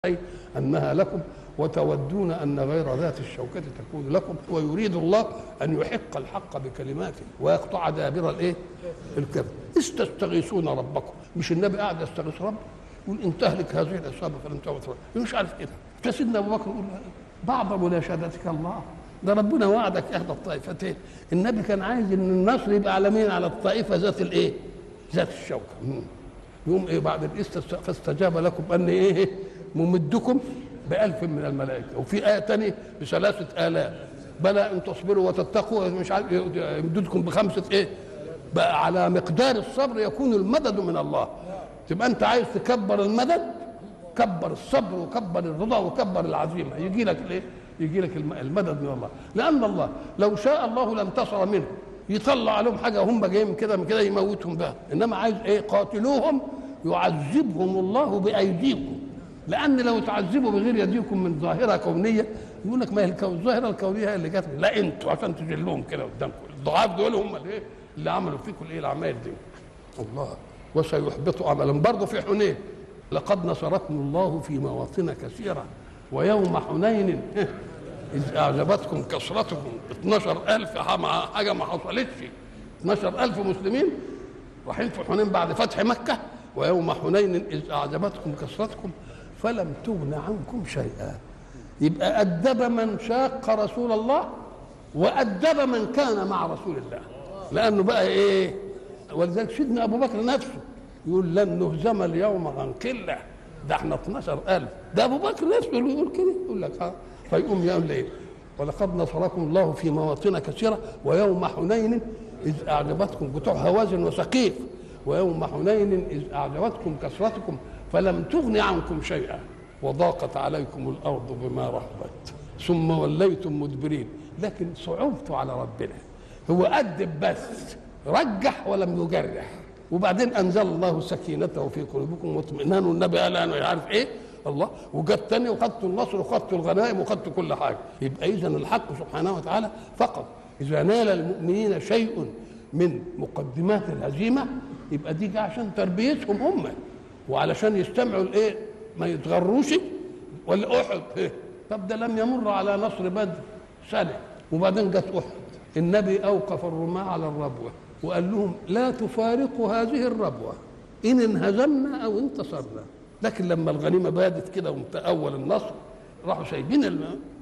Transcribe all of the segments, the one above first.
أي أنها لكم وتودون أن غير ذات الشوكة تكون لكم ويريد الله أن يحق الحق بكلماته ويقطع دابر الإيه؟ الكذب استستغيثون ربكم مش النبي قاعد يستغيث رب يقول إن تهلك هذه العصابة فلن تغفر مش عارف إيه فسيدنا أبو بكر يقول بعض مناشدتك الله ده ربنا وعدك إحدى الطائفتين النبي كان عايز إن النصر يبقى على مين على الطائفة ذات الإيه؟ ذات الشوكة مم. يقوم ايه بعد الاستست فاستجاب لكم ان ايه ممدكم بألف من الملائكة وفي آية تانية بثلاثة آلاف بلى إن تصبروا وتتقوا مش عارف يمددكم بخمسة إيه بقى على مقدار الصبر يكون المدد من الله تبقى أنت عايز تكبر المدد كبر الصبر وكبر الرضا وكبر العزيمة يجي لك الإيه يجي لك المدد من الله لأن الله لو شاء الله لانتصر منه يطلع عليهم حاجه هم جايين كده من كده يموتهم بها انما عايز ايه قاتلوهم يعذبهم الله بايديكم لان لو تعذبوا بغير يديكم من ظاهره كونيه يقول لك ما هي الكون الظاهره الكونيه هي اللي جت لا انتوا عشان تجلوهم كده قدامكم الضعاف دول هم اللي ايه اللي عملوا فيكم الايه الاعمال دي الله وسيحبط عملا برضه في حنين لقد نصركم الله في مواطن كثيره ويوم حنين إذ أعجبتكم كثرتكم 12000 حاجة ما حصلتش 12000 مسلمين رايحين في حنين بعد فتح مكة ويوم حنين إذ أعجبتكم كثرتكم فلم تغن عنكم شيئا يبقى أدب من شاق رسول الله وأدب من كان مع رسول الله لأنه بقى إيه ولذلك سيدنا أبو بكر نفسه يقول لن نهزم اليوم عن قلة ده احنا 12000 ده أبو بكر نفسه اللي يقول كده يقول لك ها فيقوم يقول ليه ولقد نصركم الله في مواطن كثيره ويوم حنين اذ اعجبتكم بتوع هوازن وسقيف ويوم حنين اذ اعجبتكم كثرتكم فلم تغن عنكم شيئا وضاقت عليكم الارض بما رحبت ثم وليتم مدبرين لكن صعوبته على ربنا هو أدب بس رجح ولم يجرح وبعدين انزل الله سكينته في قلوبكم واطمئنان والنبي قال انا عارف ايه الله وجت تاني وخدت النصر وخدت الغنائم وخدت كل حاجه يبقى اذا الحق سبحانه وتعالى فقط اذا نال المؤمنين شيء من مقدمات الهزيمه يبقى دي عشان تربيتهم هم وعلشان يستمعوا الايه ما يتغروش ولا احد إيه؟ طب ده لم يمر على نصر بدر سنه وبعدين جت احد النبي اوقف الرماة على الربوه وقال لهم لا تفارقوا هذه الربوه ان انهزمنا او انتصرنا لكن لما الغنيمه بادت كده اول النصر راحوا سايبين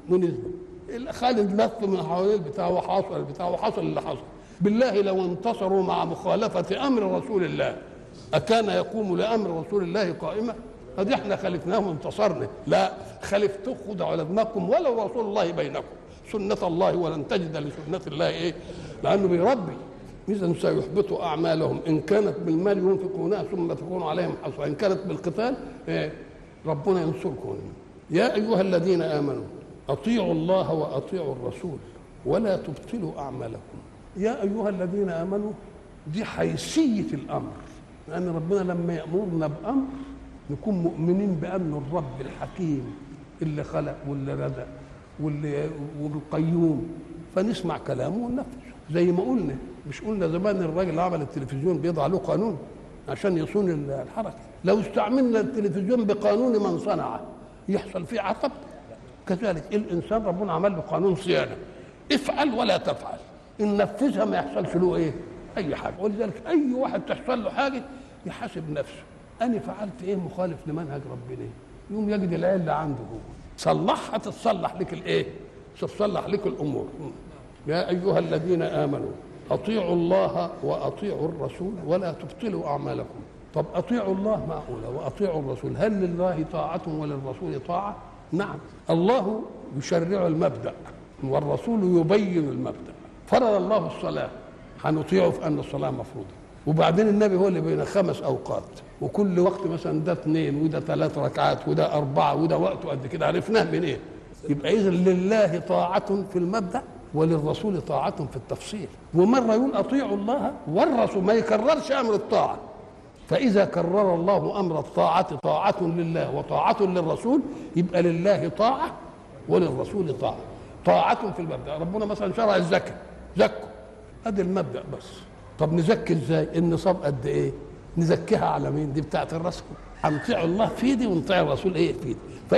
ونزلوا خالد لف من حوالين البتاع وحصل البتاع وحصل اللي حصل بالله لو انتصروا مع مخالفه امر رسول الله اكان يقوم لامر رسول الله قائمه ادي احنا خالفناه وانتصرنا لا خالفتوه خدوا على دماغكم ولو رسول الله بينكم سنه الله ولن تجد لسنه الله ايه لانه بيربي إذا سيحبط أعمالهم إن كانت بالمال ينفقونها ثم تكون عليهم حصوة إن كانت بالقتال إيه؟ ربنا ينصركم يا أيها الذين آمنوا أطيعوا الله وأطيعوا الرسول ولا تبطلوا أعمالكم يا أيها الذين آمنوا دي حيثية الأمر لأن ربنا لما يأمرنا بأمر نكون مؤمنين بأن الرب الحكيم اللي خلق واللي رزق واللي والقيوم فنسمع كلامه وننفذ زي ما قلنا مش قلنا زمان الراجل اللي عمل التلفزيون بيضع له قانون عشان يصون الحركه لو استعملنا التلفزيون بقانون من صنعه يحصل فيه عطب كذلك الانسان ربنا عمل له قانون صيانه افعل ولا تفعل ان نفذها ما يحصلش له ايه اي حاجه ولذلك اي واحد تحصل له حاجه يحاسب نفسه انا فعلت ايه مخالف لمنهج ربنا يوم يجد العله عنده هو صلحها تتصلح لك الايه تتصلح لك الامور يا ايها الذين امنوا اطيعوا الله واطيعوا الرسول ولا تبطلوا اعمالكم طب اطيعوا الله معقوله واطيعوا الرسول هل لله طاعه وللرسول طاعه نعم الله يشرع المبدا والرسول يبين المبدا فرض الله الصلاه هنطيعه في ان الصلاه مفروضه وبعدين النبي هو اللي بين خمس اوقات وكل وقت مثلا ده اثنين وده ثلاث ركعات وده اربعه وده وقته قد كده عرفناه من ايه يبقى اذا لله طاعه في المبدا وللرسول طاعة في التفصيل ومرة يقول أطيعوا الله والرسول ما يكررش أمر الطاعة فإذا كرر الله أمر الطاعة طاعة لله وطاعة للرسول يبقى لله طاعة وللرسول طاعة طاعة في المبدأ ربنا مثلا شرع الزكاة زكوا ادي المبدأ بس طب نزكي ازاي النصاب قد ايه نزكيها على مين دي بتاعت الرسول هنطيع الله في دي ونطيع الرسول ايه في دي